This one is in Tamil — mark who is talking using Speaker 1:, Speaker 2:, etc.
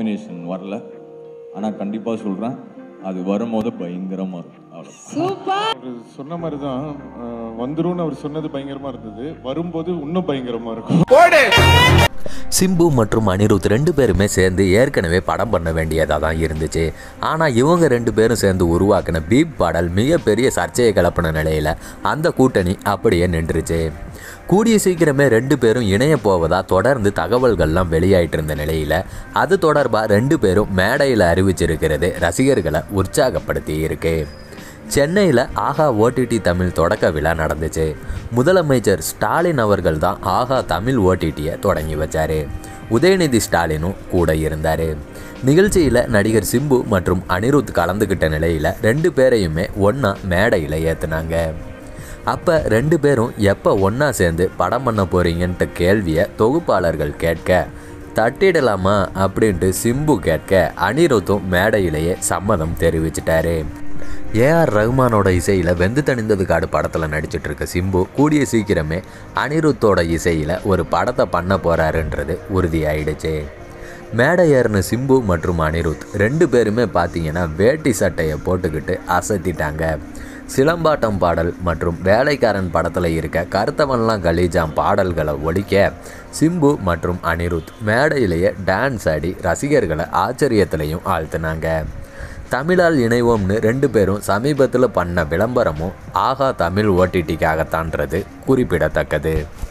Speaker 1: காம்பினேஷன் வரல ஆனால் கண்டிப்பாக சொல்கிறேன் அது வரும்போது பயங்கரமாக இருக்கும் அவ்வளோ
Speaker 2: சூப்பர்
Speaker 3: அவர் சொன்ன மாதிரி தான் வந்துரும்னு அவர் சொன்னது பயங்கரமா இருந்தது வரும்போது இன்னும் பயங்கரமா இருக்கும்
Speaker 4: சிம்பு மற்றும் அனிருத் ரெண்டு பேருமே சேர்ந்து ஏற்கனவே படம் பண்ண வேண்டியதாக தான் இருந்துச்சு ஆனால் இவங்க ரெண்டு பேரும் சேர்ந்து உருவாக்கின பீப் பாடல் மிகப்பெரிய சர்ச்சையை கிளப்பின நிலையில் அந்த கூட்டணி அப்படியே நின்றுச்சு கூடிய சீக்கிரமே ரெண்டு பேரும் இணைய போவதா தொடர்ந்து தகவல்கள்லாம் வெளியாயிட்டு இருந்த நிலையில் அது தொடர்பாக ரெண்டு பேரும் மேடையில் அறிவிச்சிருக்கிறது ரசிகர்களை உற்சாகப்படுத்தி இருக்கு சென்னையில் ஆஹா ஓடிடி தமிழ் தொடக்க விழா நடந்துச்சு முதலமைச்சர் ஸ்டாலின் அவர்கள் தான் ஆஹா தமிழ் ஓடிடியை தொடங்கி வச்சாரு உதயநிதி ஸ்டாலினும் கூட இருந்தார் நிகழ்ச்சியில் நடிகர் சிம்பு மற்றும் அனிருத் கலந்துக்கிட்ட நிலையில் ரெண்டு பேரையுமே ஒன்றா மேடையில் ஏற்றுனாங்க அப்போ ரெண்டு பேரும் எப்போ ஒன்றா சேர்ந்து படம் பண்ண போகிறீங்கன்ட்டு கேள்வியை தொகுப்பாளர்கள் கேட்க தட்டிடலாமா அப்படின்ட்டு சிம்பு கேட்க அனிருத்தும் மேடையிலேயே சம்மதம் தெரிவிச்சிட்டாரு ஏஆர் ரஹ்மானோட இசையில் வெந்து தணிந்தது காடு படத்தில் நடிச்சிட்டு இருக்க சிம்பு கூடிய சீக்கிரமே அனிருத்தோட இசையில் ஒரு படத்தை பண்ண போகிறாருன்றது உறுதியாயிடுச்சு மேடை ஏறின சிம்பு மற்றும் அனிருத் ரெண்டு பேருமே பார்த்தீங்கன்னா வேட்டி சட்டையை போட்டுக்கிட்டு அசத்திட்டாங்க சிலம்பாட்டம் பாடல் மற்றும் வேலைக்காரன் படத்தில் இருக்க கருத்தவன்லாம் கலீஜாம் பாடல்களை ஒழிக்க சிம்பு மற்றும் அனிருத் மேடையிலேயே டான்ஸ் ஆடி ரசிகர்களை ஆச்சரியத்திலையும் ஆழ்த்தினாங்க தமிழால் இணைவோம்னு ரெண்டு பேரும் சமீபத்தில் பண்ண விளம்பரமும் ஆகா தமிழ் ஓடிடிக்காகத்தான்றது குறிப்பிடத்தக்கது